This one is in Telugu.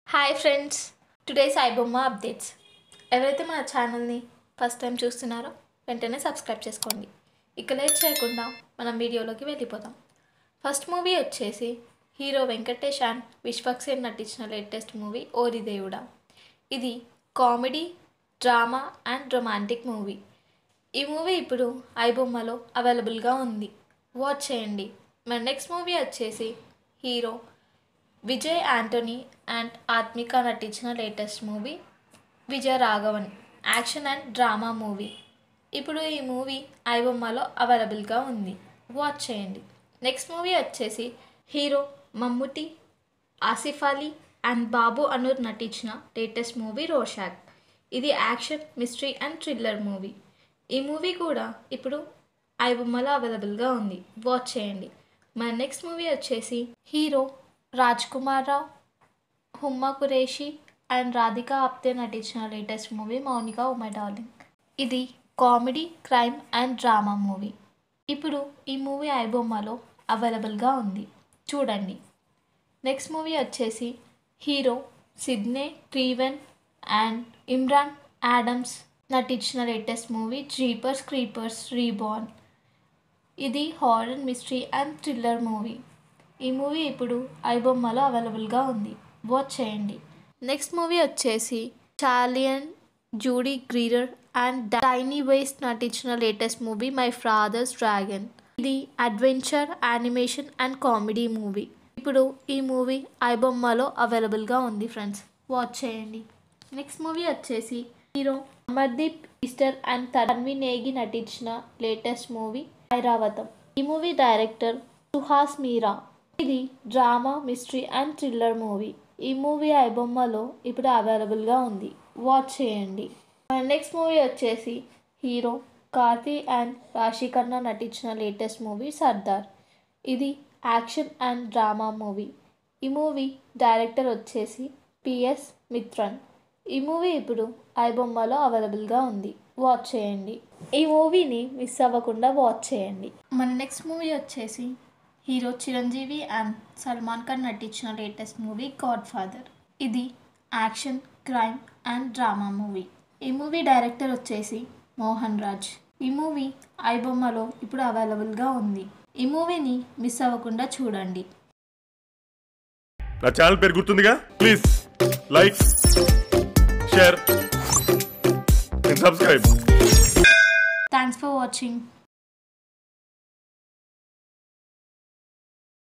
hi friends today Saibomma updates ఎవరైతే మన ఛానల్ని ఫస్ట్ టైం చూస్తున్నారో వెంటనే సబ్స్క్రైబ్ చేసుకోండి ఇక లేట్ చేయకుండా మనం వీడియోలోకి వెళ్ళిపోదాం ఫస్ట్ మూవీ వచ్చేసి హీరో వెంకటేష్ అండ్ విశ్వక్సేన్ నటించిన లేటెస్ట్ మూవీ ఓరి దేవుడా ఇది comedy drama and romantic movie ఈ మూవీ ఇప్పుడు ఐబొమ్మలో అవైలబుల్గా ఉంది వాచ్ చేయండి మన నెక్స్ట్ మూవీ వచ్చేసి హీరో విజయ్ యాంటోనీ అండ్ ఆత్మిక నటించిన latest movie Vijaya Raghavan action and drama movie ఇప్పుడు ఈ మూవీ ఐబొమ్మలో అవైలబుల్గా ఉంది వాచ్ చేయండి నెక్స్ట్ మూవీ వచ్చేసి హీరో మమ్ముటి ఆసిఫ్ అలీ అండ్ బాబు అనూర్ నటించిన లేటెస్ట్ మూవీ రోషాక్ ఇది action mystery and thriller movie ఈ మూవీ కూడా ఇప్పుడు ఐబొమ్మలో అవైలబుల్గా ఉంది వాచ్ చేయండి మన నెక్స్ట్ మూవీ వచ్చేసి హీరో రాజ్ కుమార్ రావు హుమ్మా కురేషి అండ్ రాధికా ఆప్తే నటించిన latest movie Monica o my darling ఇది comedy crime and drama movie ఇప్పుడు ఈ మూవీ ఐబొమ్మలో అవైలబుల్గా ఉంది చూడండి నెక్స్ట్ మూవీ వచ్చేసి hero Sydney Craven and Imran Adams నటించిన latest movie Jeepers Creepers Reborn ఇది horror mystery and thriller movie ఈ మూవీ ఇప్పుడు ఐబొమ్మలో అవైలబుల్గా ఉంది వాచ్ చేయండి నెక్స్ట్ మూవీ వచ్చేసి చాలియన్ Judy Greer and Dianne Wiest నటించిన latest movie my father's dragon ఇది adventure animation and comedy movie ఇప్పుడు ఈ మూవీ ఐబొమ్మలో అవైలబుల్గా ఉంది ఫ్రెండ్స్ వాచ్ చేయండి నెక్స్ట్ మూవీ వచ్చేసి hero Amardeep Esther and Tanvi Negi నటించిన లేటెస్ట్ మూవీ ఐరావతం ఈ మూవీ డైరెక్టర్ సుహాస్ మీరా ఇది drama mystery and thriller movie ఈ మూవీ ఐబొమ్మలో ఇప్పుడు అవైలబుల్గా ఉంది వాచ్ చేయండి నెక్స్ట్ మూవీ వచ్చేసి హీరో కార్తీ అండ్ రాశి ఖన్నా నటించిన లేటెస్ట్ మూవీ సర్దార్ ఇది యాక్షన్ అండ్ డ్రామా మూవీ ఈ మూవీ డైరెక్టర్ వచ్చేసి పిఎస్ మిత్రన్ ఈ మూవీ ఇప్పుడు ఐబొమ్మలో అవైలబుల్గా ఉంది వాచ్ చేయండి ఈ మూవీని మిస్ అవ్వకుండా వాచ్ చేయండి మన నెక్స్ట్ మూవీ వచ్చేసి హీరో చిరంజీవి అండ్ సల్మాన్ ఖాన్ నటించిన లేటెస్ట్ మూవీ గాడ్ ఫాదర్ ఇది action crime and drama movie ఈ మూవీ డైరెక్టర్ వచ్చేసి మోహన్ రాజ్ ఈ మూవీ ఐబొమ్మలో ఇప్పుడు అవైలబుల్గా ఉంది ఈ మూవీని మిస్ అవ్వకుండా చూడండి నా ఛానల్ పేరు గుర్తుందిగా please like share and subscribe thanks for watching